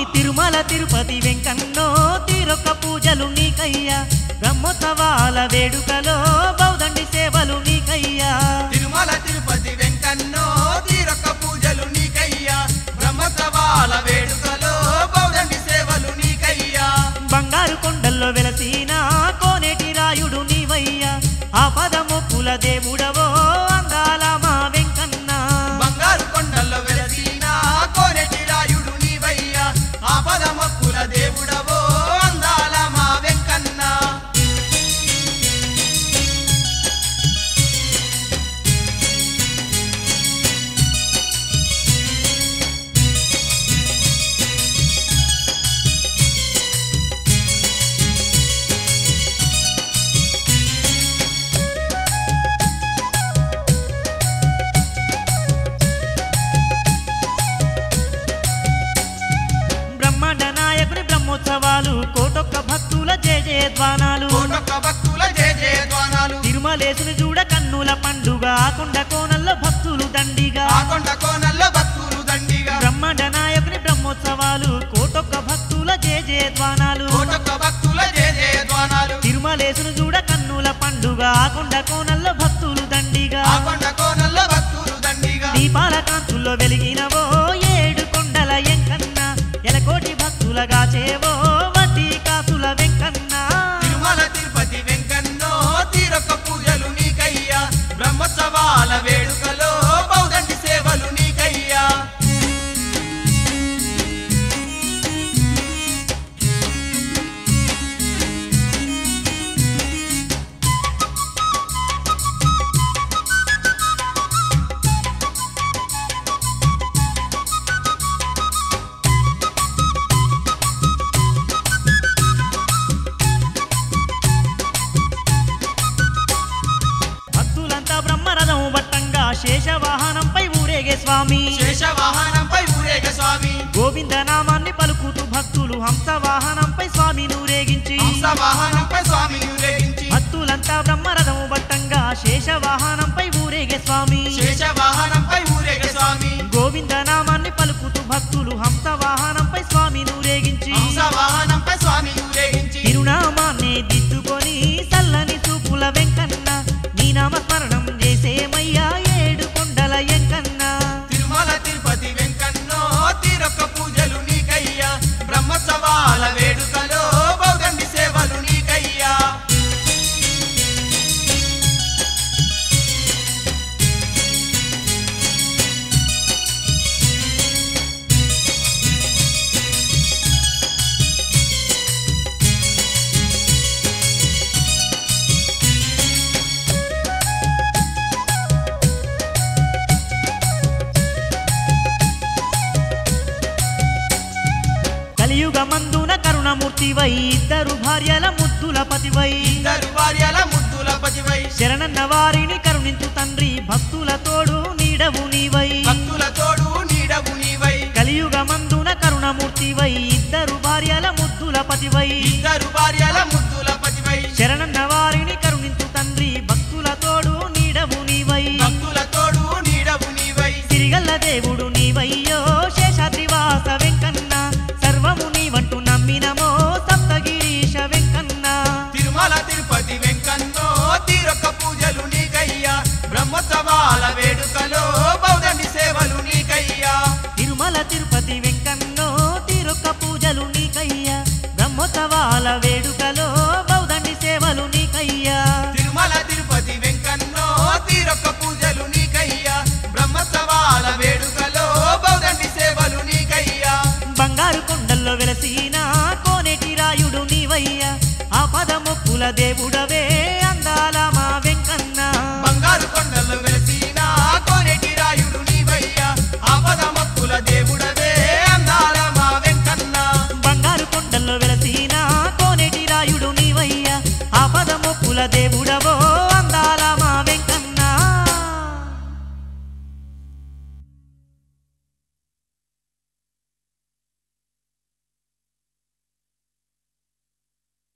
తిరుమల తిరుపతి వెంకన్నో తీరొక్క పూజలు నీకయ్యా బ్రహ్మోత్సవాల వేడుకలో బౌదండి సేవలు నీకయ్యా తిరుమల తిరుపతి వెంకన్నో తీరొక్క పూజలు నీకయ్యా బ్రహ్మోత్సవాల వేడుకలో బౌదండి సేవలు నీకయ్యా బంగారు కొండల్లో వెలసిన కోనేటి రాయుడు నీవయ్యా ఆ పదముప్పుల దేవుడవో అందాల మా వెంకన్న బంగారు కొండల్లో వెలసిన కోనెటి రాయుడు నీవయ్యా ఆపద మొక్కుల దేవుడవో అందాల మా వెంకన్న బ్రహ్మాండ నాయకుని బ్రహ్మోత్సవాలు కోటొక్క భక్తుల జయ జయధ్వానాలు కోటొక్క భక్తుల జయ జయధ్వానాలు తిరుమలేసుని చూడ కన్నుల పండుగ కొండ కోనల్లో భక్తులు దండిగా ఆ కొండ కోనల్లో భక్తులు దండిగా బ్రహ్మాండ నాయకుని బ్రహ్మోత్సవాలు కోటొక్క భక్తుల జయ జయధ్వానాలు కోటొక్క భక్తుల జయ జయధ్వానాలు తిరుమలేసును చూడ కన్నుల పండుగ కొండ కోనల్లో భక్తులు దండిగా ఆ కొండ కోనల్లో భక్తులు దండిగా దీపాల కాంతుల్లో వెలిగినవో ఏడు కొండల ఎంకన్న ఎలకోటి భక్తులగా చేవో వడ్డీ కాసుల వెంకన్న తిరుమల తిరుపతి వెంకన్నో తీరొక్క పూజలు నీకయ్యా బ్రహ్మోత్సవాల వేడుకలో బౌదండి సేవలు నీకయ్యా భక్తులంతా బ్రహ్మరథం బట్టంగా శేషవాహనంపై ఊరేగే స్వామి శేషవాహనంపై ఊరేగ స్వామి గోవింద నామాన్ని పలుకుతూ భక్తులు హంస వాహనంపై స్వామిని ఊరేగించి హంస వాహనంపై స్వామిని ఊరేగించి భక్తులంతా బ్రహ్మరథం బట్టంగా శేషవాహనంపై ఊరేగే స్వామి శేషవాహనంపై ఊరేగ స్వామి గోవింద నామాన్ని పలుకుతూ భక్తులు హంస వాహనంపై స్వామిని ఊరేగించి హంస వాహనంపై స్వామిని ఊరేగించి తిరునామాన్ని దిద్దుకొని చల్లని చూపుల వెంకన్న నీ నామస్మరణం చేసేమయ్యా ఏడు కొండల ఎంకన్న తిరుమల తిరుపతి వెంకన్నో తీరొక్క పూజలు నీకయ్యా బ్రహ్మోత్సవాల వేడుకలో బౌదండి సేవలు నీకయ్యా కలియుగ మందున కరుణమూర్తివై ఇద్దరు భార్యల ముద్దుల పతివై ఇద్దరు భార్యల ముద్దుల పతివై శరణన్న వారిని కరుణించు తండ్రి భక్తుల తోడు నీడవు నీవై భక్తుల తోడు నీడవు నీవై కలియుగ మందున కరుణమూర్తివై ఇద్దరు భార్యల ముద్దుల పతివై ఇద్దరు భార్యల ముద్దుల పతివై శరణన్న వారిని కరుణించు తండ్రి భక్తుల తోడు నీడవు నీవై భక్తుల తోడు నీడవు నీవై సిరిగల్ల దేవుడు నీవయ్యో శేషాద్రివాస వెంకన్న సర్వము నీవంటూ నమ్మినమో సప్తగిరీశ వెంకన్న తిరుమల తిరుపతి వెంకన్నో తీరొక్క పూజలు నీకయ్యా బ్రహ్మోత్సవాల వేడుకలో బౌదండి సేవలు నీకయ్యా తిరుమల తిరుపతి వెంకన్నో తీరొక్క పూజలు నీకయ్యా బ్రహ్మోత్సవాల వేడుకలో బౌదండి సేవలు నీకయ్యా తిరుమల తిరుపతి వెంకన్నో తీరొక్క పూజలు నీకయ్యా బ్రహ్మోత్సవాల వేడుకలో బౌదండి సేవలు నీకయ్యా బంగారు కొండల్లో వెలసిన కోనేటి రాయుడు నీవయ్యా ఆ పదముక్కుల దేవుడవే అందాల మా వెంకన్న బంగారు కొండల్లో వెలసిన కోనేటి రాయుడు నీవయ్యా ఆపద మొక్కుల దేవుడవే అందాల మా వెంకన్న బంగారు కొండల్లో వెలసిన కోనేటి రాయుడు నీవయ్యా ఆ పదముక్కుల దేవుడవో